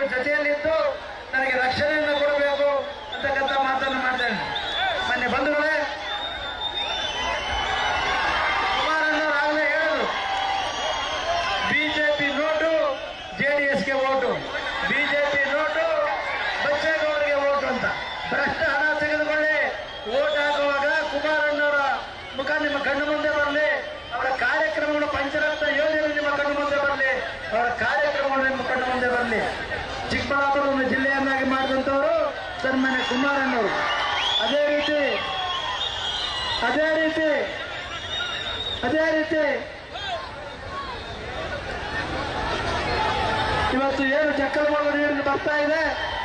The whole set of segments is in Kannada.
ಜೊತೆಯಲ್ಲಿದ್ದು ನನಗೆ ರಕ್ಷಣೆಯನ್ನು ಕೊಡಬೇಕು ಅಂತಕ್ಕಂಥ ಮಾತನ್ನು ಮಾಡ್ತೇನೆ ಮೊನ್ನೆ ಬಂಧುಗಳೇ ಕುಮಾರಣ್ಣವ್ರು ಆಗಲೇ ಹೇಳಿದ್ರು ಬಿಜೆಪಿ ನೋಟು ಜೆಡಿಎಸ್ಗೆ ಓಟು ಬಿಜೆಪಿ ನೋಟು ಬಚ್ಚೇಗೌಡರಿಗೆ ಓಟು ಅಂತ ಭ್ರಷ್ಟ ಹಣ ತೆಗೆದುಕೊಳ್ಳಿ ಓಟ್ ಹಾಕುವಾಗ ಕುಮಾರಣ್ಣವರ ಮುಖ ನಿಮ್ಮ ಕಣ್ಣು ಮುಂದೆ ಬರಲಿ ಅವರ ಕಾರ್ಯಕ್ರಮಗಳು ಪಂಚರತ್ನ ಯೋಜನೆ ನಿಮ್ಮ ಕಣ್ಣು ಮುಂದೆ ಬರಲಿ ಅವರ ಕಾರ್ಯಕ್ರಮಗಳು ನಿಮ್ಮ ಕಣ್ಣು ಮುಂದೆ ಬರಲಿ ಚಿಕ್ಕಬಳ್ಳಾಪುರವನ್ನು ಜಿಲ್ಲೆಯನ್ನಾಗಿ ಮಾಡಿದಂಥವರು ಸನ್ಮಾನ್ಯ ಕುಮಾರಣ್ಣವರು ಅದೇ ರೀತಿ ಅದೇ ರೀತಿ ಅದೇ ರೀತಿ ಇವತ್ತು ಏನು ಚಕ್ರಮೂಲ ನೀರು ಬರ್ತಾ ಇದೆ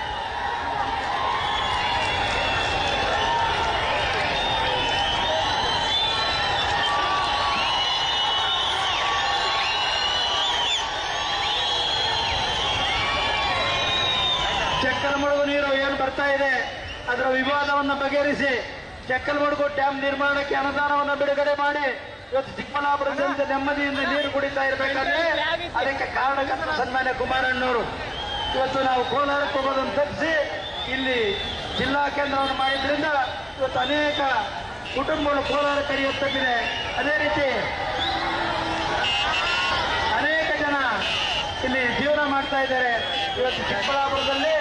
ಚಕ್ಕಲಮಡುಗು ನೀರು ಏನು ಬರ್ತಾ ಇದೆ ಅದರ ವಿವಾದವನ್ನು ಬಗೆಹರಿಸಿ ಚಕ್ಕಲಮಡುಗು ಡ್ಯಾಮ್ ನಿರ್ಮಾಣಕ್ಕೆ ಅನುದಾನವನ್ನು ಬಿಡುಗಡೆ ಮಾಡಿ ಇವತ್ತು ಚಿಕ್ಕಬಳ್ಳಾಪುರದಿಂದ ನೆಮ್ಮದಿಯಿಂದ ನೀರು ಕುಡಿತಾ ಇರಬೇಕಾದ್ರೆ ಅದಕ್ಕೆ ಕಾರಣಕರ್ತ ಸನ್ಮಾನ್ಯ ಕುಮಾರಣ್ಣವರು ಇವತ್ತು ನಾವು ಕೋಲಾರಕ್ಕೆ ಹೋಗೋದನ್ನು ತಪ್ಪಿಸಿ ಇಲ್ಲಿ ಜಿಲ್ಲಾ ಕೇಂದ್ರವನ್ನು ಮಾಡಿದ್ರಿಂದ ಇವತ್ತು ಅನೇಕ ಕುಟುಂಬಗಳು ಕೋಲಾರ ಕರೆಯುತ್ತಿದೆ ಅದೇ ರೀತಿ ಅನೇಕ ಜನ ಇಲ್ಲಿ ಜೀವನ ಮಾಡ್ತಾ ಇದ್ದಾರೆ ಇವತ್ತು ಚಿಕ್ಕಬಳ್ಳಾಪುರದಲ್ಲಿ